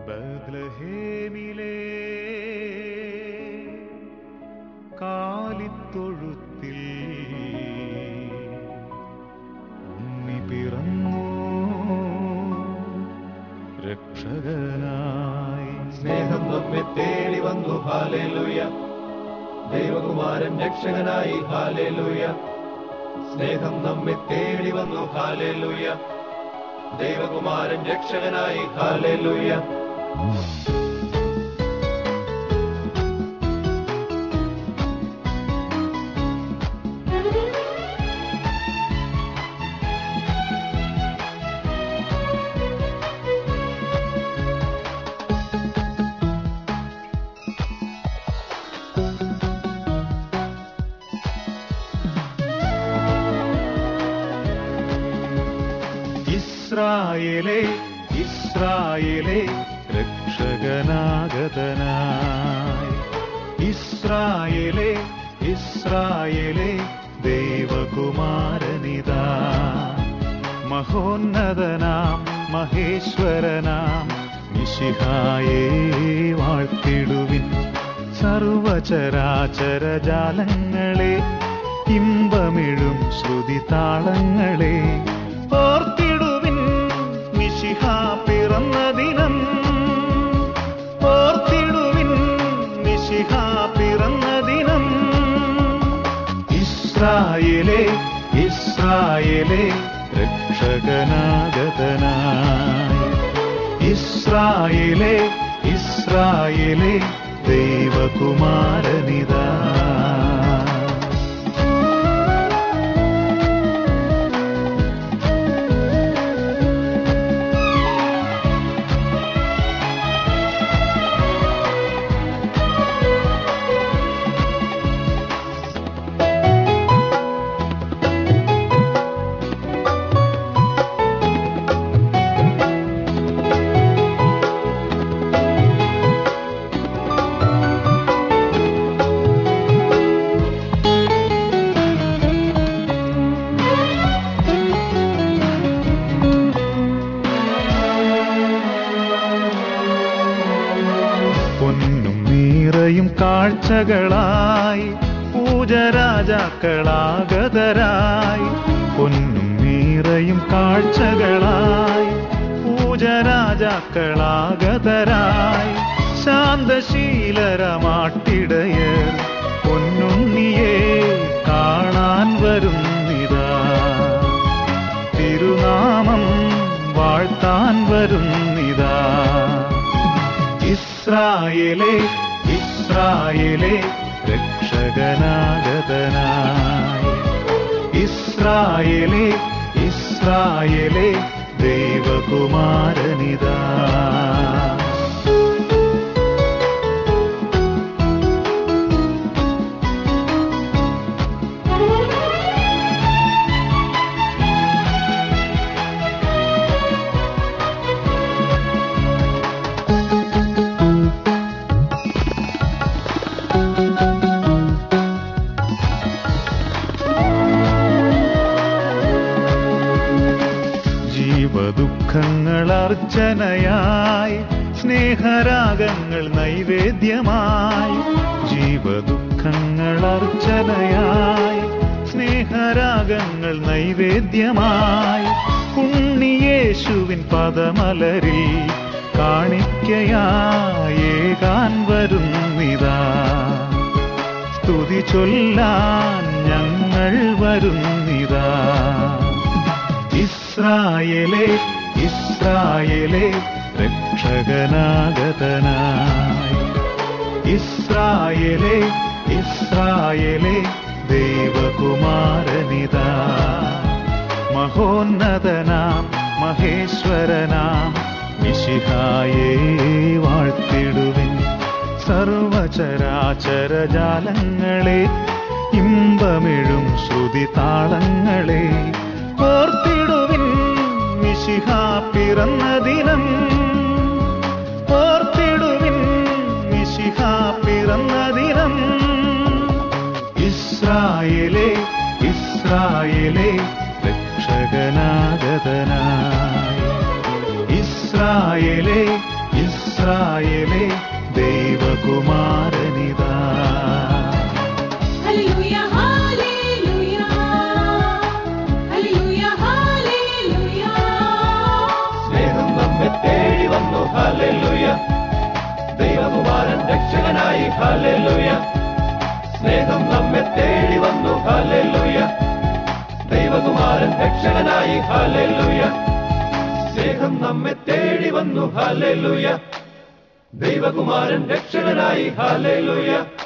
ബദ്ലഹേമിലെ കാലിത്തൊഴുത്തിൽ ഉണ്ണി പിറന്നു രക്ഷകനായി സ്നേഹം നമ്മെ തേടി വന്നു ഹാലേലൂയ ദൈവകുമാരൻ രക്ഷകനായി ഹാലേലൂയ സ്നേഹം നമ്മെ തേടി വന്നു ഹാലേലൂയ ദൈവകുമാരൻ രക്ഷകനായി ഹാലേലൂയ ഇസ്രായേലേ ഇസ്രായേലേ രക്ഷകനാഗതനായി ഇസ്രായേലേ ഇസ്രായേലേ ദൈവകുമാരനിതാ മഹോന്നതനാം മഹേശ്വരനാം മിശിഹായേ വാഴ്ത്തിടുവിൻ സർവചരാചരജാലങ്ങളെ ഇമ്പമിഴും ശ്രുതി താളങ്ങളെ ഓർത്തിടുവിൻ മിശിഹ പിറന്ന ദിനം ഓർത്തിടുവിൻ മിശിഹ പിറന്ന ദിനം ഇസ്രായേലേ ഇസ്രായേലേ രക്ഷകനാഗതനായി ഇസ്രായേലേ ഇസ്രായേലേ ദൈവകുമാരനിതാ പൊന്നും നീറയും കാഴ്ചകളായി പൂജരാജാക്കളാഗതരായി പൊന്നും നീറയും കാഴ്ചകളായി പൂജരാജാക്കളാഗതരായി ശാന്തശീലരമാട്ടിടയർ പൊന്നുണ്ണിയെ കാണാൻ വരുന്നിതാ തിരുനാമം വാഴ്ത്താൻ വരുന്നിതാ ഇസ്രായേലേ ഇസ്രായേലേ രക്ഷകനാഗതനായി ഇസ്രായേലേ ഇസ്രായേലേ ദൈവകുമാരനിതാ ജീവദുഃഖങ്ങൾ അർച്ചനയായി സ്നേഹരാഗങ്ങൾ നൈവേദ്യമായി ജീവദുഃഖങ്ങൾ അർച്ചനയായി സ്നേഹരാഗങ്ങൾ നൈവേദ്യമായി ഉണ്ണിയേശുവിൻ പദമലരിൽ കാണിക്കയായേകാൻ വരുന്നിതാ സ്തുതി ചൊല്ലാൻ ഞങ്ങൾ വരുന്നിതാ ഇസ്രായേലേ ഇസ്രായേലേ രക്ഷകനാഗതനായി ഇസ്രായേലേ ഇസ്രായേലേ ദൈവകുമാരനിതാ മഹോന്നതനാം മഹേശ്വരനാം മിശിഹായേ വാഴ്ത്തിടുവിൻ സർവചരാചരജാലങ്ങളെ ഇമ്പമിഴും ശ്രുതി താളങ്ങളെ ഓർത്തിടുവിൻ മിശിഹ പിറന്ന ദിനം ഓർത്തിടുവിൻ മിശിഹ പിറന്ന ദിനം ഇസ്രായേലേ ഇസ്രായേലേ രക്ഷകനാഗതനായി ഇസ്രായേലേ ഇസ്രായേലേ ഇസ്രായേലേ ദൈവകുമാരനിതാ ഹല്ലേലൂയ ഹല്ലേലൂയ ഹല്ലേലൂയ ഹല്ലേലൂയ സ്നേഹം നമ്മെ തേടി വന്നു ഹാലലുയ ദൈവകുമാരൻ രക്ഷകനായി ഹാലലുയ സ്നേഹം നമ്മെ തേടി വന്നു ഹാലലുയ ദൈവകുമാരൻ രക്ഷകനായി ഹാലലുയ സ്നേഹം നമ്മെ തേടി വന്നു ഹാലലുയ ദൈവകുമാരൻ രക്ഷകനായി ഹാലലുയ